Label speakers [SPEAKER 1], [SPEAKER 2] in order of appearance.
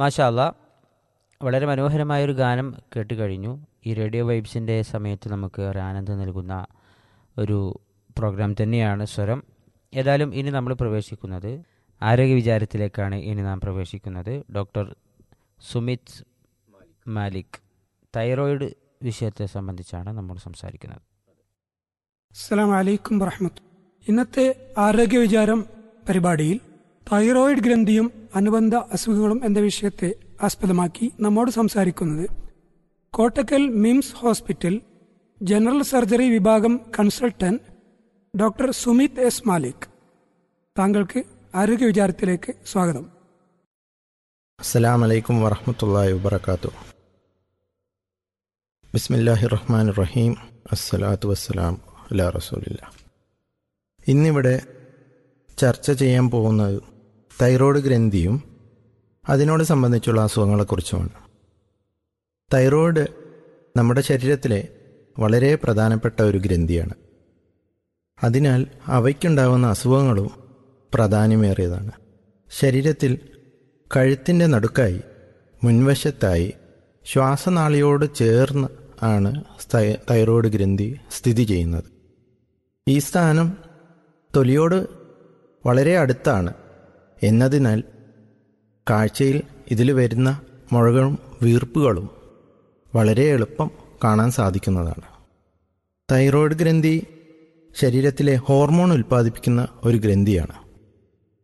[SPEAKER 1] മാഷാല്ല വളരെ മനോഹരമായൊരു ഗാനം കേട്ട് കഴിഞ്ഞു ഈ റേഡിയോ വൈബ്സിൻ്റെ സമയത്ത് നമുക്ക് ഒരു ആനന്ദം നൽകുന്ന ഒരു പ്രോഗ്രാം തന്നെയാണ് സ്വരം ഏതായാലും ഇനി നമ്മൾ പ്രവേശിക്കുന്നത് ആരോഗ്യ വിചാരത്തിലേക്കാണ് ഇനി നാം പ്രവേശിക്കുന്നത് ഡോക്ടർ സുമിത് മാലിക് തൈറോയിഡ് വിഷയത്തെ സംബന്ധിച്ചാണ് നമ്മൾ സംസാരിക്കുന്നത്
[SPEAKER 2] അസ്സലാം വലൈക്കും വറഹമത്ത് ഇന്നത്തെ ആരോഗ്യ വിചാരം പരിപാടിയിൽ തൈറോയിഡ് ഗ്രന്ഥിയും അനുബന്ധ അസുഖങ്ങളും എന്ന വിഷയത്തെ ആസ്പദമാക്കി നമ്മോട് സംസാരിക്കുന്നത് Kottakkal MIMS hospital general surgery വിഭാഗം consultant doctor Sumit S Malik താങ്കൾക്ക് ആരോഗ്യ വിചാരത്തിലേക്ക് സ്വാഗതം
[SPEAKER 3] അസ്സലാം വലൈക്കും വറഹമത്തല്ലാഹി വബർക്കാത്തു ബിസ്മില്ലാഹി റഹ്മാൻ റഹീം അസ്സലാത്തു വസ്സലാം അലാ റസൂലില്ല ഇന്നിവിടെ ചർച്ച ചെയ്യാൻ പോകുന്നത് തൈറോയ്ഡ് ഗ്രന്ഥിയും അതിനോട് സംബന്ധിച്ചുള്ള അസുഖങ്ങളെക്കുറിച്ചുമാണ് തൈറോയ്ഡ് നമ്മുടെ ശരീരത്തിലെ വളരെ പ്രധാനപ്പെട്ട ഒരു ഗ്രന്ഥിയാണ് അതിനാൽ അവയ്ക്കുണ്ടാകുന്ന അസുഖങ്ങളും പ്രാധാന്യമേറിയതാണ് ശരീരത്തിൽ കഴുത്തിൻ്റെ നടുക്കായി മുൻവശത്തായി ശ്വാസനാളിയോട് ചേർന്ന് ആണ് സ്ഥൈ- തൈറോയ്ഡ് ഗ്രന്ഥി സ്ഥിതി ചെയ്യുന്നത് ഈ സ്ഥാനം തൊലിയോട് വളരെ അടുത്താണ് എന്നതിനാൽ കാഴ്ചയിൽ ഇതിൽ വരുന്ന മുഴകളും വീർപ്പുകളും വളരെ എളുപ്പം കാണാൻ സാധിക്കുന്നതാണ് തൈറോയ്ഡ് ഗ്രന്ഥി ശരീരത്തിലെ ഹോർമോൺ ഉൽപ്പാദിപ്പിക്കുന്ന ഒരു ഗ്രന്ഥിയാണ്